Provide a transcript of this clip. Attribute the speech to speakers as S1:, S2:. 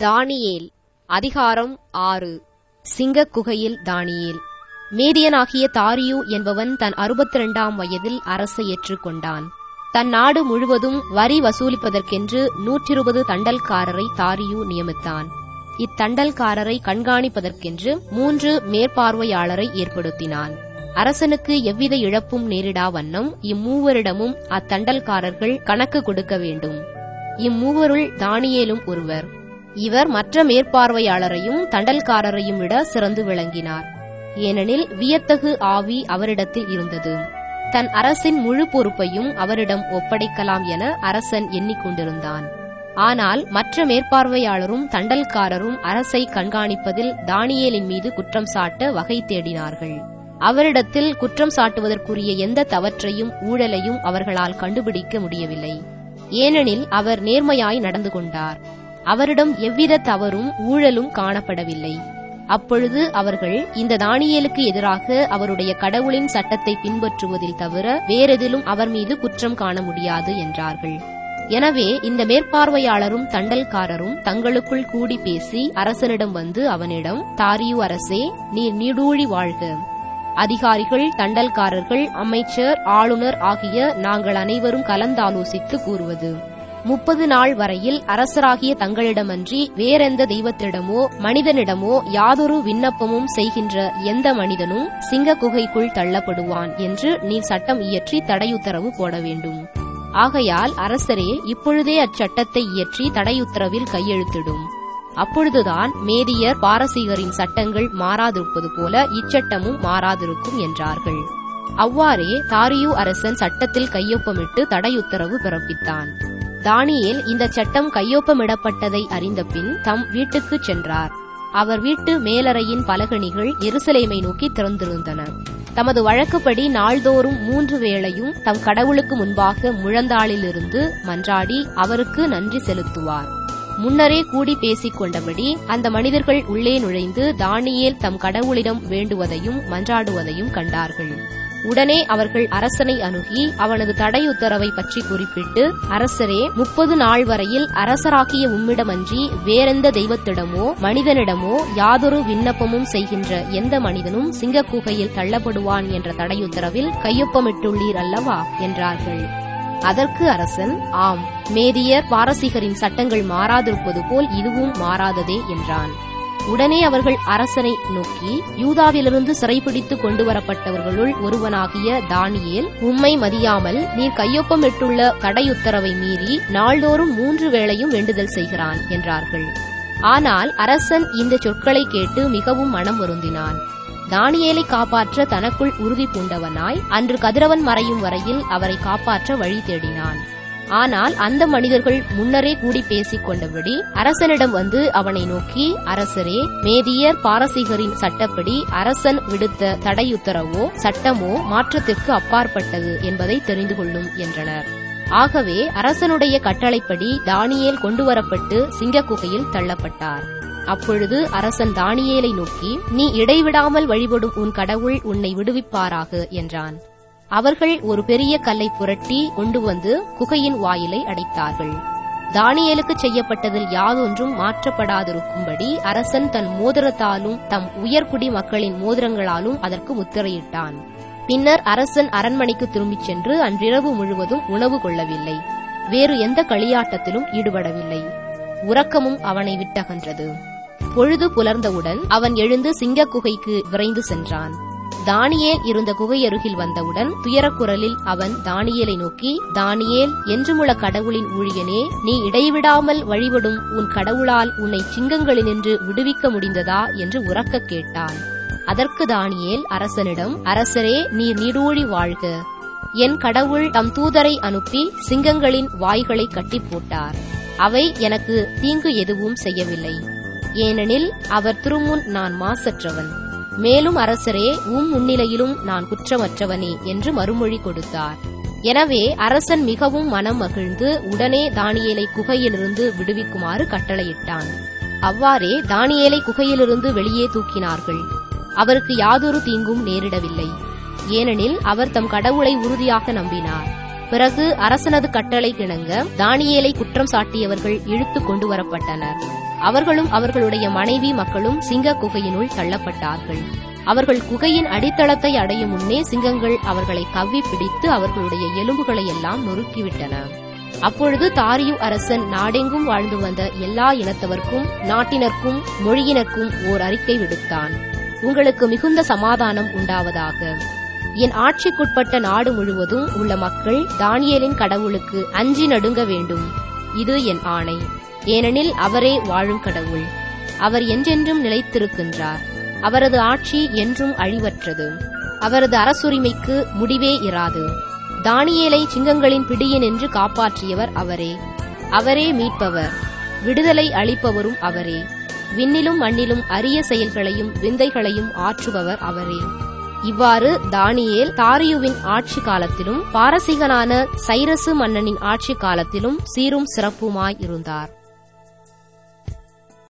S1: தானியேல் அதிகாரம் ஆறு சிங்கக் குகையில் தானியேல் மேதியனாகிய தாரியு என்பவன் தன் அறுபத்தி இரண்டாம் வயதில் அரசை ஏற்றுக்கொண்டான் தன் நாடு முழுவதும் வரி வசூலிப்பதற்கென்று நூற்றிருபது தண்டல்காரரை தாரியு நியமித்தான் இத்தண்டல்காரரை கண்காணிப்பதற்கென்று மூன்று மேற்பார்வையாளரை ஏற்படுத்தினான் அரசனுக்கு எவ்வித இழப்பும் நேரிடா வண்ணம் இம்மூவரிடமும் அத்தண்டல்காரர்கள் கணக்கு கொடுக்க வேண்டும் இம்மூவருள் தானியேலும் ஒருவர் இவர் மற்ற மேற்பார்வையாளரையும் தண்டல்காரரையும் விட சிறந்து விளங்கினார் ஏனெனில் வியத்தகு ஆவி அவரிடத்தில் இருந்தது தன் அரசின் முழு பொறுப்பையும் அவரிடம் ஒப்படைக்கலாம் என அரசன் எண்ணிக்கொண்டிருந்தான் ஆனால் மற்ற மேற்பார்வையாளரும் தண்டல்காரரும் அரசை கண்காணிப்பதில் தானியேலின் மீது குற்றம் சாட்ட வகை தேடினார்கள் அவரிடத்தில் குற்றம் சாட்டுவதற்குரிய எந்த தவற்றையும் ஊழலையும் அவர்களால் கண்டுபிடிக்க முடியவில்லை ஏனெனில் அவர் நேர்மையாய் நடந்து கொண்டார் அவரிடம் எவ்வித தவறும் ஊழலும் காணப்படவில்லை அப்பொழுது அவர்கள் இந்த தானியேலுக்கு எதிராக அவருடைய கடவுளின் சட்டத்தை பின்பற்றுவதில் தவிர வேறெதிலும் அவர் மீது குற்றம் காண முடியாது என்றார்கள் எனவே இந்த மேற்பார்வையாளரும் தண்டல்காரரும் தங்களுக்குள் கூடி பேசி அரசனிடம் வந்து அவனிடம் தாரியு அரசே நீர் நீடூழி வாழ்க அதிகாரிகள் தண்டல்காரர்கள் அமைச்சர் ஆளுநர் ஆகிய நாங்கள் அனைவரும் கலந்தாலோசித்து கூறுவது முப்பது நாள் வரையில் அரசராகிய தங்களிடமன்றி வேறெந்த தெய்வத்திடமோ மனிதனிடமோ யாதொரு விண்ணப்பமும் செய்கின்ற எந்த மனிதனும் சிங்க குகைக்குள் தள்ளப்படுவான் என்று நீர் சட்டம் இயற்றி தடையுத்தரவு போட வேண்டும் ஆகையால் அரசரே இப்பொழுதே அச்சட்டத்தை இயற்றி தடையுத்தரவில் கையெழுத்திடும் அப்பொழுதுதான் மேதியர் பாரசீகரின் சட்டங்கள் மாறாதிருப்பது போல இச்சட்டமும் மாறாதிருக்கும் என்றார்கள் அவ்வாறே தாரியு அரசன் சட்டத்தில் கையொப்பமிட்டு தடையுத்தரவு பிறப்பித்தான் தானியேல் இந்த சட்டம் கையொப்பமிடப்பட்டதை அறிந்த பின் தம் வீட்டுக்குச் சென்றார் அவர் வீட்டு மேலறையின் பலகணிகள் எருசலேமை நோக்கி திறந்திருந்தன தமது வழக்கப்படி நாள்தோறும் மூன்று வேளையும் தம் கடவுளுக்கு முன்பாக முழந்தாளிலிருந்து மன்றாடி அவருக்கு நன்றி செலுத்துவார் முன்னரே கூடி பேசிக் கொண்டபடி அந்த மனிதர்கள் உள்ளே நுழைந்து தானியேல் தம் கடவுளிடம் வேண்டுவதையும் மன்றாடுவதையும் கண்டார்கள் உடனே அவர்கள் அரசனை அணுகி அவனது தடை உத்தரவை பற்றி குறிப்பிட்டு அரசரே முப்பது நாள் வரையில் அரசராகிய உம்மிடமன்றி வேறெந்த தெய்வத்திடமோ மனிதனிடமோ யாதொரு விண்ணப்பமும் செய்கின்ற எந்த மனிதனும் சிங்கக்குகையில் தள்ளப்படுவான் என்ற தடையுத்தரவில் கையொப்பமிட்டுள்ளீர் அல்லவா என்றார்கள் அதற்கு அரசன் ஆம் மேதியர் பாரசீகரின் சட்டங்கள் மாறாதிருப்பது போல் இதுவும் மாறாததே என்றான் உடனே அவர்கள் அரசனை நோக்கி யூதாவிலிருந்து சிறைபிடித்து கொண்டு வரப்பட்டவர்களுள் ஒருவனாகிய தானியேல் உம்மை மதியாமல் நீர் கையொப்பமிட்டுள்ள தடையுத்தரவை மீறி நாள்தோறும் மூன்று வேளையும் வேண்டுதல் செய்கிறான் என்றார்கள் ஆனால் அரசன் இந்த சொற்களை கேட்டு மிகவும் மனம் வருந்தினான் தானியேலை காப்பாற்ற தனக்குள் உறுதி பூண்டவனாய் அன்று கதிரவன் மறையும் வரையில் அவரை காப்பாற்ற வழி தேடினான் ஆனால் அந்த மனிதர்கள் முன்னரே கூடி பேசிக் கொண்டபடி அரசனிடம் வந்து அவனை நோக்கி அரசரே மேதியர் பாரசீகரின் சட்டப்படி அரசன் விடுத்த தடையுத்தரவோ சட்டமோ மாற்றத்திற்கு அப்பாற்பட்டது என்பதை தெரிந்து கொள்ளும் என்றனர் ஆகவே அரசனுடைய கட்டளைப்படி தானியேல் கொண்டுவரப்பட்டு சிங்கக்குகையில் தள்ளப்பட்டார் அப்பொழுது அரசன் தானியேலை நோக்கி நீ இடைவிடாமல் வழிபடும் உன் கடவுள் உன்னை விடுவிப்பாராக என்றான் அவர்கள் ஒரு பெரிய கல்லை புரட்டி கொண்டு வந்து குகையின் வாயிலை அடைத்தார்கள் தானியேலுக்கு செய்யப்பட்டதில் யாதொன்றும் மாற்றப்படாதிருக்கும்படி அரசன் தன் மோதிரத்தாலும் தம் உயர்குடி மக்களின் மோதிரங்களாலும் அதற்கு முத்திரையிட்டான் பின்னர் அரசன் அரண்மனைக்கு திரும்பிச் சென்று அன்றிரவு முழுவதும் உணவு கொள்ளவில்லை வேறு எந்த களியாட்டத்திலும் ஈடுபடவில்லை உறக்கமும் அவனை விட்டகன்றது பொழுது புலர்ந்தவுடன் அவன் எழுந்து சிங்க குகைக்கு விரைந்து சென்றான் தானியேல் இருந்த குகையருகில் வந்தவுடன் துயரக்குரலில் அவன் தானியேலை நோக்கி தானியேல் என்றுமுள்ள கடவுளின் ஊழியனே நீ இடைவிடாமல் வழிபடும் உன் கடவுளால் உன்னை சிங்கங்களினின்று விடுவிக்க முடிந்ததா என்று உறக்க கேட்டான் அதற்கு தானியேல் அரசனிடம் அரசரே நீர் நீடூழி வாழ்க என் கடவுள் தம் தூதரை அனுப்பி சிங்கங்களின் வாய்களை கட்டி போட்டார் அவை எனக்கு தீங்கு எதுவும் செய்யவில்லை ஏனெனில் அவர் திருமுன் நான் மாசற்றவன் மேலும் அரசரே உம் முன்னிலையிலும் நான் குற்றமற்றவனே என்று மறுமொழி கொடுத்தார் எனவே அரசன் மிகவும் மனம் மகிழ்ந்து உடனே தானியேலை குகையிலிருந்து விடுவிக்குமாறு கட்டளையிட்டான் அவ்வாறே தானியேலை குகையிலிருந்து வெளியே தூக்கினார்கள் அவருக்கு யாதொரு தீங்கும் நேரிடவில்லை ஏனெனில் அவர் தம் கடவுளை உறுதியாக நம்பினார் பிறகு அரசனது கட்டளை கிணங்க தானியேலை குற்றம் சாட்டியவர்கள் இழுத்து கொண்டு வரப்பட்டனர் அவர்களும் அவர்களுடைய மனைவி மக்களும் சிங்க குகையினுள் தள்ளப்பட்டார்கள் அவர்கள் குகையின் அடித்தளத்தை அடையும் முன்னே சிங்கங்கள் அவர்களை கவ்வி பிடித்து அவர்களுடைய எலும்புகளை எல்லாம் நொறுக்கிவிட்டன அப்பொழுது தாரியு அரசன் நாடெங்கும் வாழ்ந்து வந்த எல்லா இனத்தவர்க்கும் நாட்டினர்க்கும் மொழியினர்க்கும் ஓர் அறிக்கை விடுத்தான் உங்களுக்கு மிகுந்த சமாதானம் உண்டாவதாக என் ஆட்சிக்குட்பட்ட நாடு முழுவதும் உள்ள மக்கள் தானியேலின் கடவுளுக்கு அஞ்சி நடுங்க வேண்டும் இது என் ஆணை ஏனெனில் அவரே வாழும் கடவுள் அவர் என்றென்றும் நிலைத்திருக்கின்றார் அவரது ஆட்சி என்றும் அழிவற்றது அவரது அரசுரிமைக்கு முடிவே இராது தானியேலை சிங்கங்களின் பிடியினின்று காப்பாற்றியவர் அவரே அவரே மீட்பவர் விடுதலை அளிப்பவரும் அவரே விண்ணிலும் மண்ணிலும் அரிய செயல்களையும் விந்தைகளையும் ஆற்றுபவர் அவரே இவ்வாறு தானியேல் தாரியுவின் ஆட்சி காலத்திலும் பாரசீகனான சைரசு மன்னனின் ஆட்சி காலத்திலும் சீரும் சிறப்புமாய் இருந்தார்